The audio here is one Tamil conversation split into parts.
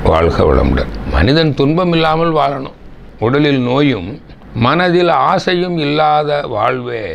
வாழ்க வளமுடன் மனிதன் துன்பம் இல்லாமல் வாழணும் உடலில் நோயும் மனதில் ஆசையும் இல்லாத வாழ்வே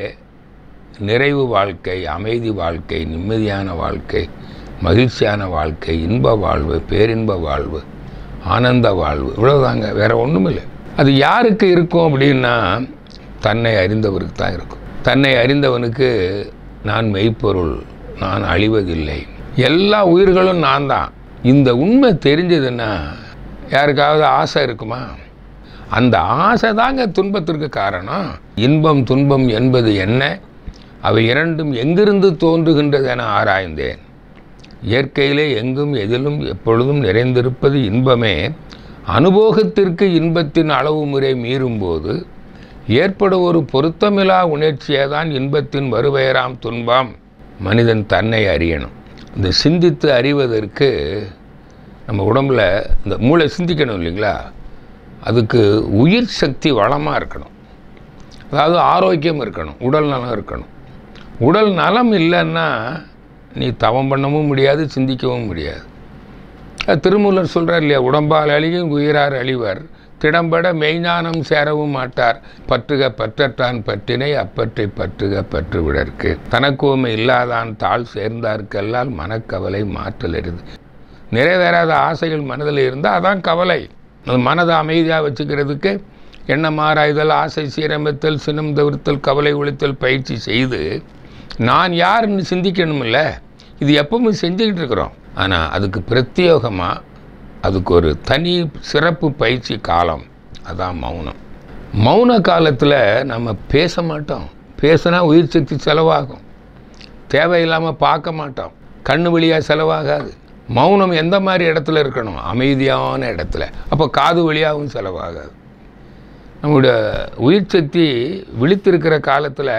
நிறைவு வாழ்க்கை அமைதி வாழ்க்கை நிம்மதியான வாழ்க்கை மகிழ்ச்சியான வாழ்க்கை இன்ப வாழ்வு பேரின்ப வாழ்வு ஆனந்த வாழ்வு இவ்வளவுதாங்க வேற ஒன்றும் இல்லை அது யாருக்கு இருக்கும் அப்படின்னா தன்னை அறிந்தவருக்கு தான் இருக்கும் தன்னை அறிந்தவனுக்கு நான் மெய்ப்பொருள் நான் அழிவதில்லை எல்லா உயிர்களும் நான் தான் இந்த உண்மை தெரிஞ்சதுன்னா யாருக்காவது ஆசை இருக்குமா அந்த ஆசை தாங்க துன்பத்திற்கு காரணம் இன்பம் துன்பம் என்பது என்ன அவை இரண்டும் எங்கிருந்து தோன்றுகின்றது என ஆராய்ந்தேன் இயற்கையிலே எங்கும் எதிலும் எப்பொழுதும் நிறைந்திருப்பது இன்பமே அனுபோகத்திற்கு இன்பத்தின் அளவு முறை மீறும்போது ஏற்படும் ஒரு பொருத்தமில்லா உணர்ச்சியே தான் இன்பத்தின் வருபெயராம் துன்பம் மனிதன் தன்னை அறியணும் இந்த சிந்தித்து அறிவதற்கு நம்ம உடம்புல இந்த மூளை சிந்திக்கணும் இல்லைங்களா அதுக்கு உயிர் சக்தி வளமாக இருக்கணும் அதாவது ஆரோக்கியம் இருக்கணும் உடல் நலம் இருக்கணும் உடல் நலம் இல்லைன்னா நீ தவம் பண்ணவும் முடியாது சிந்திக்கவும் முடியாது அது திருமூலர் சொல்கிறார் இல்லையா உடம்பால் அழியும் உயிரார் அழிவர் திடம்பட மெய்ஞானம் சேரவும் மாட்டார் பற்றுக பற்றற்றான் பற்றினை அப்பற்றை பற்றுக பற்று விடற்கு தனக்குவமை இல்லாதான் தாழ் சேர்ந்தார்க்கெல்லாம் மனக்கவலை மாற்றல் எருது நிறைவேறாத ஆசைகள் மனதில் இருந்தால் அதான் கவலை அது மனதை அமைதியாக வச்சுக்கிறதுக்கு எண்ணம் ஆராய்தல் ஆசை சீரமைத்தல் சினம் தவிர்த்தல் கவலை ஒழித்தல் பயிற்சி செய்து நான் யாருன்னு சிந்திக்கணுமில்ல இது எப்பவும் செஞ்சுக்கிட்டு இருக்கிறோம் ஆனால் அதுக்கு பிரத்யேகமாக அதுக்கு ஒரு தனி சிறப்பு பயிற்சி காலம் அதான் மௌனம் மௌன காலத்தில் நம்ம பேச மாட்டோம் பேசினா உயிர் சக்தி செலவாகும் தேவையில்லாமல் பார்க்க மாட்டோம் கண்ணு வழியாக செலவாகாது மௌனம் எந்த மாதிரி இடத்துல இருக்கணும் அமைதியான இடத்துல அப்போ காது வழியாகவும் செலவாகாது நம்முடைய உயிர் சக்தி விழித்திருக்கிற காலத்தில்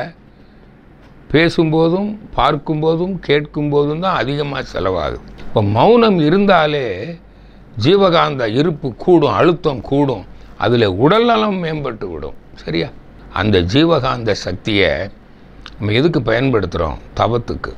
பேசும்போதும் பார்க்கும்போதும் கேட்கும்போதும் தான் அதிகமாக செலவாகுது இப்போ மௌனம் இருந்தாலே ஜீவகாந்த இருப்பு கூடும் அழுத்தம் கூடும் அதில் உடல்நலம் மேம்பட்டு விடும் சரியா அந்த ஜீவகாந்த சக்தியை நம்ம எதுக்கு பயன்படுத்துகிறோம் தவத்துக்கு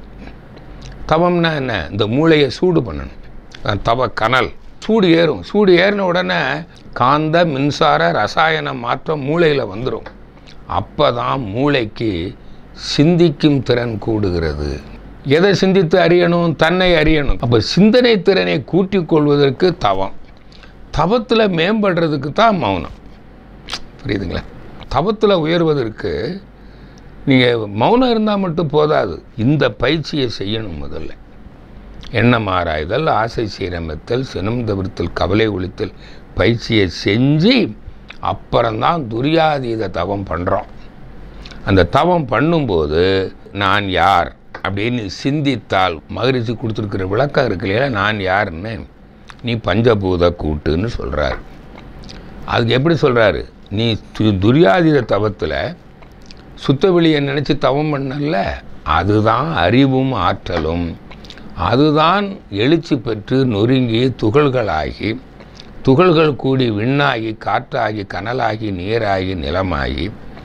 தவம்னா என்ன இந்த மூளையை சூடு பண்ணணும் அதான் தவ கனல் சூடு ஏறும் சூடு ஏறின உடனே காந்த மின்சார ரசாயன மாற்றம் மூளையில் வந்துடும் அப்போ தான் மூளைக்கு சிந்திக்கும் திறன் கூடுகிறது எதை சிந்தித்து அறியணும் தன்னை அறியணும் அப்போ சிந்தனை திறனை கூட்டிக் கொள்வதற்கு தவம் தவத்தில் மேம்படுறதுக்கு தான் மௌனம் புரியுதுங்களா தவத்தில் உயர்வதற்கு நீங்கள் மௌனம் இருந்தால் மட்டும் போதாது இந்த பயிற்சியை செய்யணும் முதல்ல எண்ணம் ஆராய்தல் ஆசை சீரமைத்தல் சினம் தவிர்த்தல் கவலை ஒழித்தல் பயிற்சியை செஞ்சு அப்புறம்தான் துரியாதீத தவம் பண்ணுறோம் அந்த தவம் பண்ணும்போது நான் யார் அப்படின்னு சிந்தித்தால் மகிழ்ச்சி கொடுத்துருக்கிற விளக்கம் இருக்கு இல்லையா நான் யாருன்னு நீ பஞ்சபூத கூட்டுன்னு சொல்கிறார் அதுக்கு எப்படி சொல்கிறாரு நீ து- துரியாதீத தவத்தில் சுத்தவெளியை நினச்சி தவம் பண்ணல அதுதான் அறிவும் ஆற்றலும் அதுதான் எழுச்சி பெற்று நொறுங்கி துகள்களாகி துகள்கள் கூடி விண்ணாகி காற்றாகி கனலாகி நீராகி நிலமாகி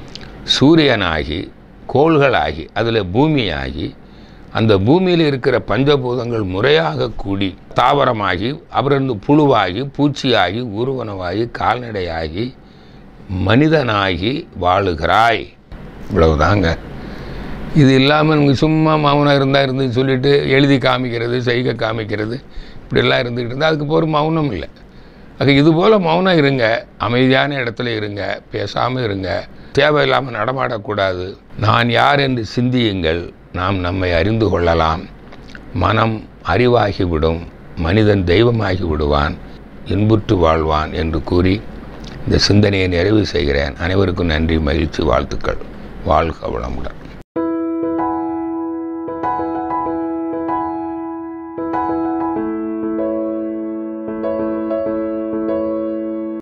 சூரியனாகி கோள்களாகி அதில் பூமியாகி அந்த பூமியில் இருக்கிற பஞ்சபூதங்கள் முறையாக கூடி தாவரமாகி அப்புறம் புழுவாகி பூச்சியாகி ஊர்வனவாகி கால்நடையாகி மனிதனாகி வாழுகிறாய் இவ்வளவுதாங்க இது இல்லாமல் நமக்கு சும்மா மௌனம் இருந்தால் இருந்து சொல்லிட்டு எழுதி காமிக்கிறது செய்க காமிக்கிறது இப்படியெல்லாம் இருந்துக்கிட்டு இருந்தால் அதுக்கு ஒரு மௌனம் இல்லை அது இது போல் மௌனம் இருங்க அமைதியான இடத்துல இருங்க பேசாமல் இருங்க தேவையில்லாமல் நடமாடக்கூடாது நான் யார் என்று சிந்தியுங்கள் நாம் நம்மை அறிந்து கொள்ளலாம் மனம் அறிவாகிவிடும் மனிதன் தெய்வமாகி விடுவான் இன்புற்று வாழ்வான் என்று கூறி இந்த சிந்தனையை நிறைவு செய்கிறேன் அனைவருக்கும் நன்றி மகிழ்ச்சி வாழ்த்துக்கள் வாழ்க வளமுடன்